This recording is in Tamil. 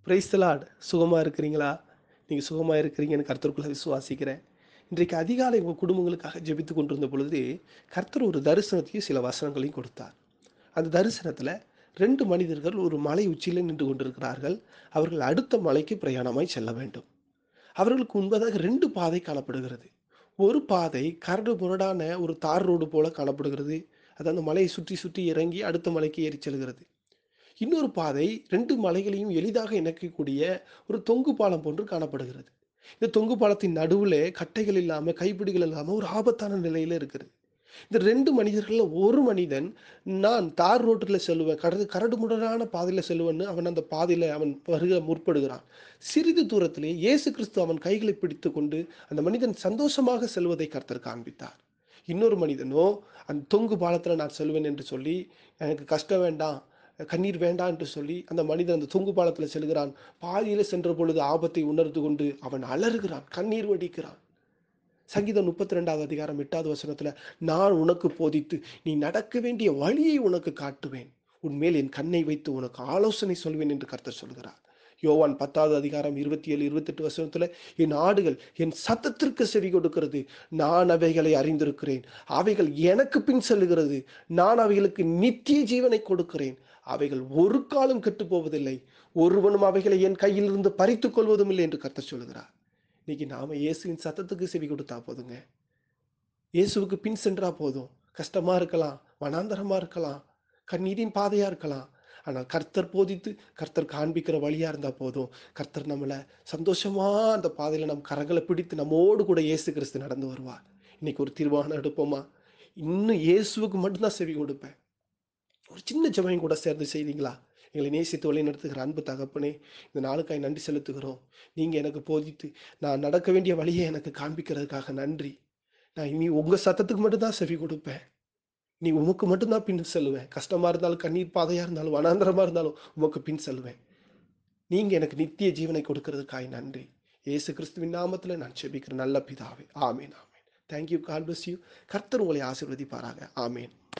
பிரைஸ்தலாட் சுகமாக இருக்கிறீங்களா நீங்கள் சுகமாக இருக்கிறீங்கன்னு கர்த்தருக்குள்ள விசுவாசிக்கிறேன் இன்றைக்கு அதிகாலை உங்கள் குடும்பங்களுக்காக ஜெபித்து கொண்டிருந்த பொழுது கர்த்தர் ஒரு தரிசனத்தையும் சில வசனங்களையும் கொடுத்தார் அந்த தரிசனத்தில் ரெண்டு மனிதர்கள் ஒரு மலை உச்சியில் நின்று கொண்டிருக்கிறார்கள் அவர்கள் அடுத்த மலைக்கு பிரயாணமாய் செல்ல வேண்டும் அவர்களுக்கு முன்பதாக ரெண்டு பாதை காணப்படுகிறது ஒரு பாதை கரடு முரடான ஒரு தார் ரோடு போல காணப்படுகிறது அது அந்த மலையை சுற்றி சுற்றி இறங்கி அடுத்த மலைக்கு ஏறி செல்கிறது இன்னொரு பாதை ரெண்டு மலைகளையும் எளிதாக இணைக்கக்கூடிய ஒரு தொங்கு பாலம் போன்று காணப்படுகிறது இந்த தொங்கு பாலத்தின் நடுவில் கட்டைகள் இல்லாமல் கைப்பிடிகள் இல்லாமல் ஒரு ஆபத்தான நிலையில் இருக்கிறது இந்த ரெண்டு மனிதர்களில் ஒரு மனிதன் நான் தார் ரோட்டில் செல்லுவேன் கரடு கரடு முரடான பாதையில் செல்லுவேன்னு அவன் அந்த பாதையில் அவன் வருக முற்படுகிறான் சிறிது தூரத்திலே இயேசு கிறிஸ்து அவன் கைகளை பிடித்து கொண்டு அந்த மனிதன் சந்தோஷமாக செல்வதை கர்த்தர் காண்பித்தார் இன்னொரு மனிதனோ அந்த தொங்கு பாலத்தில் நான் செல்வேன் என்று சொல்லி எனக்கு கஷ்டம் வேண்டாம் கண்ணீர் வேண்டாம் என்று சொல்லி அந்த மனிதன் அந்த தொங்கு பாலத்தில் செல்கிறான் பாதியில் சென்ற பொழுது ஆபத்தை உணர்ந்து கொண்டு அவன் அலறுகிறான் கண்ணீர் வடிக்கிறான் சங்கீதம் முப்பத்தி ரெண்டாவது அதிகாரம் எட்டாவது வசனத்தில் நான் உனக்கு போதித்து நீ நடக்க வேண்டிய வழியை உனக்கு காட்டுவேன் உன்மேல் என் கண்ணை வைத்து உனக்கு ஆலோசனை சொல்வேன் என்று கர்த்தர் சொல்கிறார் யோவான் பத்தாவது அதிகாரம் இருபத்தி ஏழு இருபத்தெட்டு வசனத்தில் என் ஆடுகள் என் சத்தத்திற்கு செவி கொடுக்கிறது நான் அவைகளை அறிந்திருக்கிறேன் அவைகள் எனக்கு பின் செல்லுகிறது நான் அவைகளுக்கு நித்திய ஜீவனை கொடுக்கிறேன் அவைகள் ஒரு காலம் கெட்டு போவதில்லை ஒருவனும் அவைகளை என் கையிலிருந்து பறித்துக் கொள்வதும் இல்லை என்று கர்த்தர் சொல்கிறார் இன்னைக்கு நாம இயேசுவின் சத்தத்துக்கு செவி கொடுத்தா போதுங்க இயேசுவுக்கு பின் சென்றா போதும் கஷ்டமா இருக்கலாம் வனாந்தரமா இருக்கலாம் கண்ணீரின் பாதையா இருக்கலாம் ஆனால் கர்த்தர் போதித்து கர்த்தர் காண்பிக்கிற வழியா இருந்தா போதும் கர்த்தர் நம்மளை சந்தோஷமா அந்த பாதையில நம் கரங்களை பிடித்து நம்மோடு கூட இயேசு கிறிஸ்து நடந்து வருவார் இன்னைக்கு ஒரு தீர்மானம் எடுப்போமா இன்னும் இயேசுவுக்கு மட்டும்தான் செவி கொடுப்பேன் ஒரு சின்ன ஜபம் கூட சேர்ந்து செய்வீங்களா எங்களை நேசித்து வழி நடத்துகிற அன்பு தகப்பனே இந்த நாளுக்காய் நன்றி செலுத்துகிறோம் நீங்கள் எனக்கு போதித்து நான் நடக்க வேண்டிய வழியை எனக்கு காண்பிக்கிறதுக்காக நன்றி நான் இனி உங்கள் சத்தத்துக்கு மட்டும்தான் செவி கொடுப்பேன் நீ உமக்கு மட்டும்தான் பின் செல்லுவேன் கஷ்டமாக இருந்தாலும் கண்ணீர் பாதையாக இருந்தாலும் வனாந்தரமாக இருந்தாலும் உமக்கு பின் செல்லுவேன் நீங்கள் எனக்கு நித்திய ஜீவனை கொடுக்கறதுக்காய் நன்றி இயேசு கிறிஸ்துவின் நாமத்தில் நான் செபிக்கிற நல்ல பிதாவே amen amen thank you God bless you கர்த்தர் உங்களை ஆசீர்வதிப்பாராக ஆமேன்